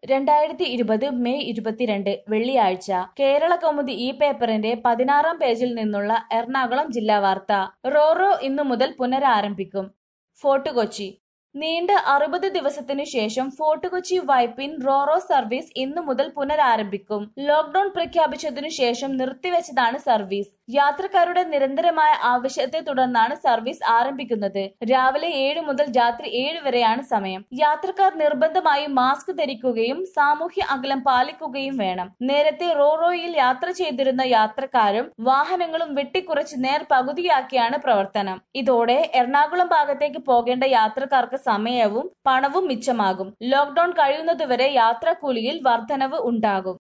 രണ്ടായിരത്തി ഇരുപത് മെയ് ഇരുപത്തിരണ്ട് വെള്ളിയാഴ്ച കേരള കൗമുദി ഈ പേപ്പറിന്റെ പതിനാറാം പേജിൽ നിന്നുള്ള എറണാകുളം ജില്ലാ വാർത്ത റോറോ ഇന്നു മുതൽ പുനരാരംഭിക്കും ഫോർട്ട് കൊച്ചി നീണ്ട അറുപത് ദിവസത്തിനു ശേഷം fort Kochi Vypin roro service ഇന്നു മുതൽ പുനരാരംഭിക്കും ലോക്ഡൌൺ പ്രഖ്യാപിച്ചതിനു ശേഷം നിർത്തിവെച്ചതാണ് സർവീസ് യാത്രക്കാരുടെ നിരന്തരമായ ആവശ്യത്തെ തുടർന്നാണ് സർവീസ് ആരംഭിക്കുന്നത് രാവിലെ ഏഴ് മുതൽ രാത്രി ഏഴ് വരെയാണ് സമയം യാത്രക്കാർ നിർബന്ധമായും മാസ്ക് ധരിക്കുകയും സാമൂഹ്യ അകലം പാലിക്കുകയും വേണം നേരത്തെ റോറോയിൽ യാത്ര ചെയ്തിരുന്ന യാത്രക്കാരും വാഹനങ്ങളും വെട്ടിക്കുറച്ച് നേർ പകുതിയാക്കിയാണ് പ്രവർത്തനം ഇതോടെ എറണാകുളം ഭാഗത്തേക്ക് പോകേണ്ട യാത്രക്കാർക്ക് സമയവും പണവും മിച്ചമാകും ലോക്ഡൌൺ കഴിയുന്നതുവരെ യാത്രാക്കൂലിയിൽ വർധനവ് ഉണ്ടാകും